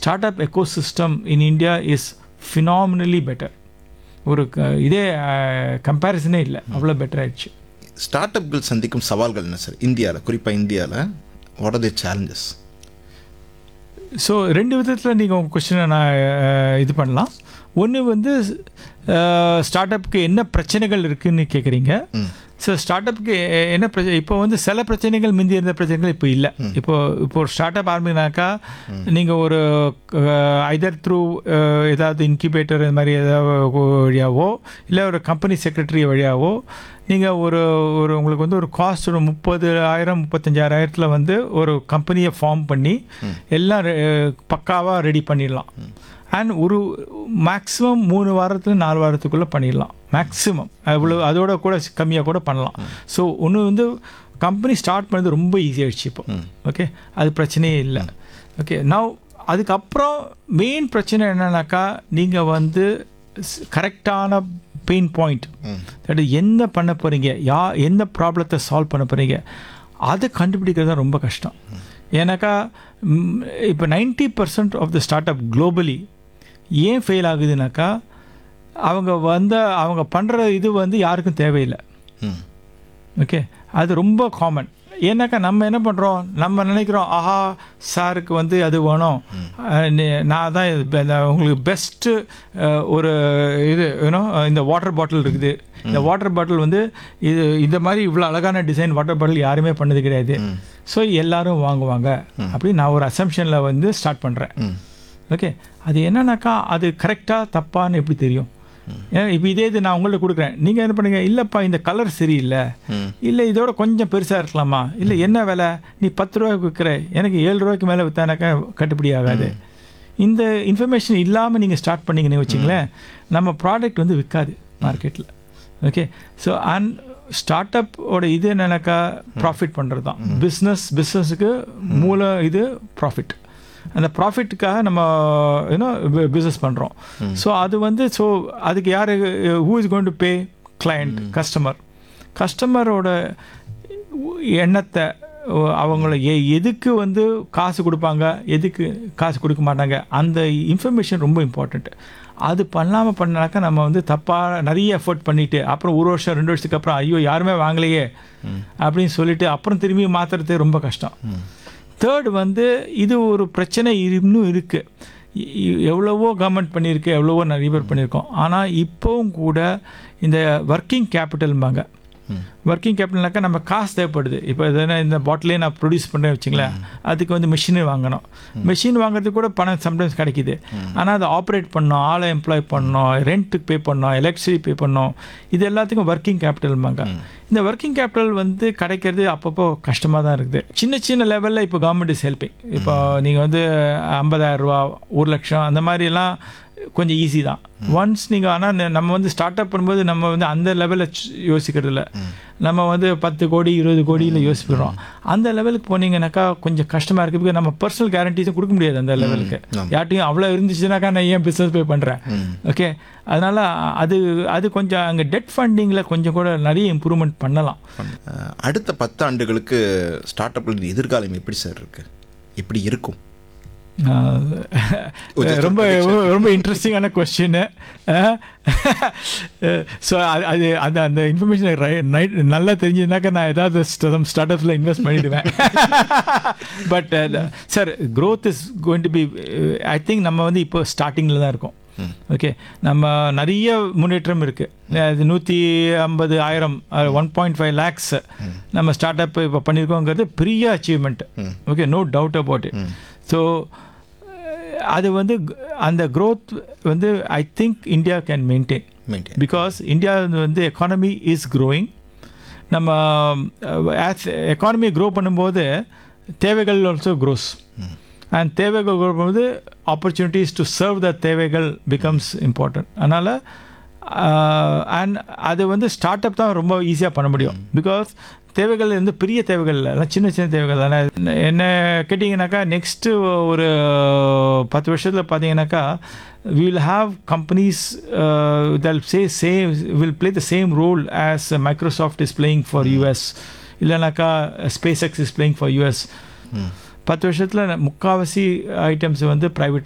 start startup ecosystem in India is phenomenally better ஒரு க- இதே கம்பேரிசனே இல்லை அவ்வளோ பெட்டர் ஆயிடுச்சு ஸ்டார்ட் அப்கள் சந்திக்கும் சவால்கள் என்ன சார் இந்தியாவில் குறிப்பாக இந்தியாவில் what are the challenges so ரெண்டு விதத்தில் நீங்கள் உங்கள் கொஸ்டினை நான் அஹ், இது பண்ணலாம் ஒன்று வந்து ஸ்டார்ட் அப்புக்கு என்ன பிரச்சனைகள் இருக்குன்னு கேட்குறீங்க ஸோ ஸ்டார்ட் அப்புக்கு என்ன பிரச்சனை இப்போ வந்து சில பிரச்சனைகள் முந்தி இருந்த பிரச்சனைகள் இப்போ இல்லை இப்போ இப்போ ஒரு ஸ்டார்ட் அப் ஆரம்பினாக்கா நீங்கள் ஒரு ஐதர் த்ரூ ஏதாவது இன்குபேட்டர் இந்த மாதிரி ஏதாவது வழியாவோ இல்லை ஒரு கம்பெனி செக்ரட்டரி வழியாவோ நீங்கள் ஒரு ஒரு உங்களுக்கு வந்து ஒரு காஸ்ட் ஒரு முப்பது ஆயிரம் முப்பத்தஞ்சாயிரத்தில் வந்து ஒரு கம்பெனியை ஃபார்ம் பண்ணி எல்லாம் பக்காவாக ரெடி பண்ணிடலாம் அண்ட் ஒரு மேக்ஸிமம் மூணு வாரத்துல நாலு வாரத்துக்குள்ளே பண்ணிடலாம் மேக்ஸிமம் அவ்வளோ அதோட கூட கம்மியாக கூட பண்ணலாம் ஸோ ஒன்று வந்து கம்பெனி ஸ்டார்ட் பண்ணது ரொம்ப ஈஸியாகிடுச்சு இப்போ ஓகே அது பிரச்சனையே இல்லை ஓகே நான் அதுக்கப்புறம் மெயின் பிரச்சனை என்னன்னாக்கா நீங்கள் வந்து கரெக்டான பெயின் பாயிண்ட் தட் என்ன பண்ண போகிறீங்க யா எந்த ப்ராப்ளத்தை சால்வ் பண்ண போகிறீங்க அதை கண்டுபிடிக்கிறது தான் ரொம்ப கஷ்டம் ஏன்னாக்கா ம், இப்போ ninety percent of the startup globally ஏன் ஃபெயில் ஆகுதுனாக்கா அவங்க வந்த அவங்க பண்ணுற இது வந்து யாருக்கும் தேவையில்லை ம் ஓகே அது ரொம்ப காமன் ஏன்னாக்கா நம்ம என்ன பண்ணுறோம் நம்ம நினைக்கிறோம் ஆஹா சாருக்கு வந்து அது வேணும் அஹ் நி- நான் தான் இது பெ- இந்த உங்களுக்கு பெஸ்ட்டு ஒரு இது யூனோ இந்த வாட்டர் பாட்டில் இருக்குது இந்த வாட்டர் பாட்டில் வந்து இது இந்த மாதிரி இவ்வளோ அழகான டிசைன் வாட்டர் பாட்டில் யாருமே பண்ணது கிடையாது ஸோ எல்லாரும் வாங்குவாங்க அப்படி நான் ஒரு அசம்ஷனில் வந்து ஸ்டார்ட் பண்ணுறேன் ஓகே அது என்னன்னாக்கா அது கரெக்டாக தப்பான்னு எப்படி தெரியும் ஏன்னா இப்போ இதே இது நான் உங்கள்ட்ட கொடுக்குறேன் நீங்கள் என்ன பண்ணுங்க இல்லைப்பா இந்த கலர் சரியில்லை இல்லை இதோட கொஞ்சம் பெருசாக இருக்கலாமா இல்லை என்ன விலை நீ பத்து ரூபாய்க்கு விற்கிற எனக்கு ஏழு ரூபாய்க்கு மேலே விற்றானாக்கா கட்டுப்படி ஆகாது இந்த இன்ஃபர்மேஷன் இல்லாமல் நீங்கள் ஸ்டார்ட் பண்ணீங்கன்னு வச்சுங்களேன் நம்ம ப்ராடக்ட் வந்து விற்காது மார்க்கெட்டில் ஓகே ஸோ அண்ட் ஸ்டார்ட் ஓட இது என்னன்னாக்கா ப்ராஃபிட் பண்ணுறது தான் பிஸ்னஸ் பிஸ்னஸுக்கு மூல இது ப்ராஃபிட் அந்த ப்ராஃபிட்டுக்காக நம்ம யூனோ பிஸ்னஸ் பண்ணுறோம் ஸோ அது வந்து ஸோ அதுக்கு யார் who is going to pay client customer கஸ்டமரோட எண்ணத்தை ஓ, அவங்கள எ எதுக்கு வந்து காசு கொடுப்பாங்க எதுக்கு காசு கொடுக்க மாட்டாங்க அந்த இன்ஃபர்மேஷன் ரொம்ப இம்பார்ட்டண்ட் அது பண்ணாமல் பண்ணாக்கா நம்ம வந்து தப்பாக நிறைய எஃபர்ட் பண்ணிட்டு அப்புறம் ஒரு வருஷம் ரெண்டு வருஷத்துக்கு அப்புறம் ஐயோ யாருமே வாங்கலையே அப்படின்னு சொல்லிட்டு அப்புறம் திரும்பி மாற்றுறது ரொம்ப கஷ்டம் தேர்ட் வந்து இது ஒரு பிரச்சனை இன்னும் இருக்குது எவ்வளவோ கவர்மெண்ட் பண்ணியிருக்கு எவ்வளவோ நிறைய பேர் பண்ணியிருக்கோம் ஆனால் இப்போவும் கூட இந்த ஒர்க்கிங் கேபிட்டல்பாங்க ஒர்க்கிங் கேபிட்டல்னாக்கா நம்ம காசு தேவைப்படுது இப்போ எதனா இந்த பாட்டிலே நான் ப்ரொடியூஸ் பண்ணுறேன் வச்சுங்களேன் அதுக்கு வந்து மிஷினு வாங்கணும் மிஷின் வாங்குறதுக்கு கூட பணம் சம்டைம்ஸ் கிடைக்குது ஆனால் அதை ஆப்ரேட் பண்ணோம் ஆளை எம்ப்ளாய் பண்ணோம் ரெண்ட்டுக்கு பே பண்ணோம் எலக்ட்ரிசிட்டி பே பண்ணோம் இது எல்லாத்துக்கும் ஒர்க்கிங் கேபிட்டல்பாங்க இந்த ஒர்க்கிங் கேபிட்டல் வந்து கிடைக்கிறது அப்பப்போ கஷ்டமாக தான் இருக்குது சின்ன சின்ன லெவலில் இப்போ கவர்மெண்ட் இஸ் ஹெல்பிங் இப்போ நீங்கள் வந்து ஐம்பதாயிரம் ரூபா ஒரு லட்சம் அந்த மாதிரிலாம் கொஞ்சம் ஈஸி தான் ஒன்ஸ் நீங்கள் ஆனால் நம்ம வந்து ஸ்டார்ட் அப் பண்ணும்போது நம்ம வந்து அந்த லெவலில் யோசிக்கிறது இல்லை நம்ம வந்து பத்து கோடி இருபது கோடியில் யோசிக்கிறோம் அந்த லெவலுக்கு போனீங்கன்னாக்கா கொஞ்சம் கஷ்டமாக இருக்குது because நம்ம பர்சனல் கேரண்டிஸும் கொடுக்க முடியாது அந்த லெவலுக்கு யார்ட்டையும் அவ்வளோ இருந்துச்சுனாக்கா நான் ஏன் பிஸ்னஸ் பே பண்ணுறேன் ஓகே அதனால் அது அது கொஞ்சம் அங்கே டெட் ஃபண்டிங்கில் கொஞ்சம் கூட நிறைய இம்ப்ரூவ்மெண்ட் பண்ணலாம் அஹ், அடுத்த பத்து ஆண்டுகளுக்கு ஸ்டார்ட் அப்களின் எதிர்காலம் எப்படி சார் இருக்கு எப்படி இருக்கும் ஆஹ் ரொம்ப ரொம்ப இன்ட்ரெஸ்டிங்கான கொஸ்டின் ஸோ அது அந்த அந்த இன்ஃபர்மேஷன் நைட் நல்லா தெரிஞ்சதுனாக்கா நான் ஏதாவது ஸ்டார்ட் அப்ஸில் இன்வெஸ்ட் பண்ணிடுவேன் but sir growth is going to be I think நம்ம வந்து இப்போ ஸ்டார்டிங்கில் தான் இருக்கோம் ஓகே நம்ம நிறைய முன்னேற்றம் இருக்குது அது நூற்றி ஐம்பது ஆயிரம் ஒன் பாயிண்ட் ஃபைவ் லேக்ஸ் நம்ம ஸ்டார்ட் அப் இப்போ பண்ணியிருக்கோங்கிறது பெரிய achievement okay no doubt about it so அது வந்து க- அந்த growth வந்து I think India can maintain maintain because India வந்து எக்கானமி இஸ் growing நம்ம ஆஸ் எக்கானமி க்ரோ பண்ணும்போது தேவைகள் ஆல்சோ க்ரோஸ் அண்ட் தேவைகள் க்ரோ பண்ணும்போது ஆப்பர்ச்சுனிட்டிஸ் டு சர்வ் த தேவைகள் பிகம்ஸ் இம்பார்ட்டன்ட் அதனால் அண்ட் அது வந்து ஸ்டார்ட் அப் தான் ரொம்ப ஈஸியாக பண்ண முடியும் பிகாஸ் தேவைகள் வந்து பெரிய தேவைகள் இல்லை எல்லாம் சின்ன சின்ன தேவைகள் தானே என்ன கேட்டிங்கனாக்கா நெக்ஸ்ட்டு ஒரு பத்து வருஷத்தில் பார்த்தீங்கன்னாக்கா we will have companies uh, that say same will play the same role as uh, Microsoft is playing for US இல்லைனாக்கா SpaceX is playing for US பத்து வருஷத்தில் முக்காவாசி ஐட்டம்ஸ் வந்து ப்ரைவேட்